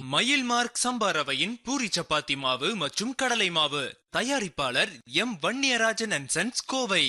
மயில் மார்க் சம்பா ரவையின் பூரி சப்பாத்தி மாவு மற்றும் கடலை மாவு தயாரிப்பாளர் M Vanniyarajan and sons Kovai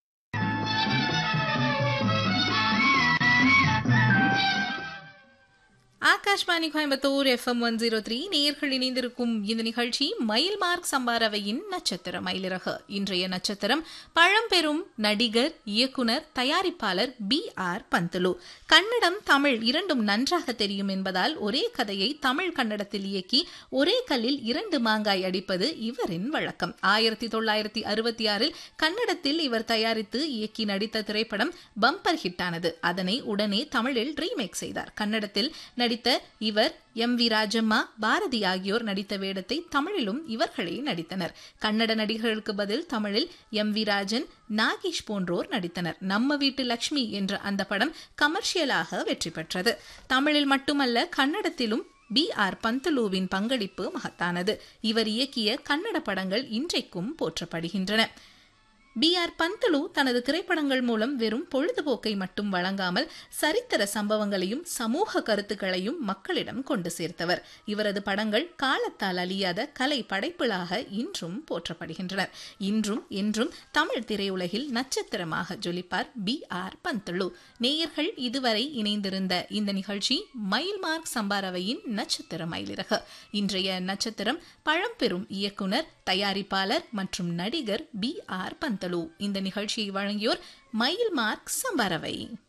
Akashvani Coimbatore FM one zero three நேர்கள் இணைந்திருக்கும் இந்த நிகழ்ச்சி மயில் மார்க் சம்பாரவையின் நட்சத்திர மயிலிறகு இன்றைய நட்சத்திரம் பழம்பெரும் நடிகர் இயக்குனர் தயாரிப்பாளர் பி ஆர் பந்துலு கன்னடம் தமிழ் இரண்டும் நன்றாக தெரியும் என்பதால் ஒரே கதையை தமிழ் கன்னடத்தில் இயக்கி ஒரே கல்லில் இரண்டு மாங்காய் அடிப்பது இவரின் வழக்கம் ஆயிரத்தி தொள்ளாயிரத்தி அறுபத்தி ஆறில் கன்னடத்தில் இவர் தயாரித்து இயக்கி நடித்த திரைப்படம் பம்பர் ஹிட்டானது அதனை உடனே தமிழில் ரீமேக் செய்தார் கன்னடத்தில் நடித்த இவர் எம் வி ராஜம்மா பாரதி ஆகியோர் நடித்த வேடத்தை தமிழிலும் இவர்களே நடித்தனர் கன்னட நடிகர்களுக்கு பதில் தமிழில் எம் வி ராஜன் நாகேஷ் போன்றோர் நடித்தனர் நம்ம வீட்டு லக்ஷ்மி என்ற அந்த படம் கமர்ஷியலாக வெற்றி பெற்றது தமிழில் மட்டுமல்ல கன்னடத்திலும் பி ஆர் பந்துலுவின் பங்களிப்பு மகத்தானது இவர் இயக்கிய கன்னட படங்கள் இன்றைக்கும் போற்றப்படுகின்றன பி ஆர் பந்துலு தனது திரைப்படங்கள் மூலம் வெறும் பொழுதுபோக்கை மட்டும் வழங்காமல் சரித்திர சம்பவங்களையும் சமூக கருத்துக்களையும் மக்களிடம் கொண்டு சேர்த்தவர் இவரது படங்கள் காலத்தால் அழியாத கலை படைப்புகளாக இன்றும் போற்றப்படுகின்றனர் இன்றும் என்றும் தமிழ் திரையுலகில் நட்சத்திரமாக ஜொலிப்பார் பி ஆர் பந்துலு நேயர்கள் இதுவரை இணைந்திருந்த இந்த நிகழ்ச்சி மயில் மார்க் சம்பாரவையின் நட்சத்திர மயிலிறகு இன்றைய நட்சத்திரம் பழம்பெரும் இயக்குனர் தயாரிப்பாளர் மற்றும் நடிகர் பி ஆர் பந்தலு இந்த நிகழ்ச்சியை வழங்கியோர் மயில் மார்க் சம்பாரவை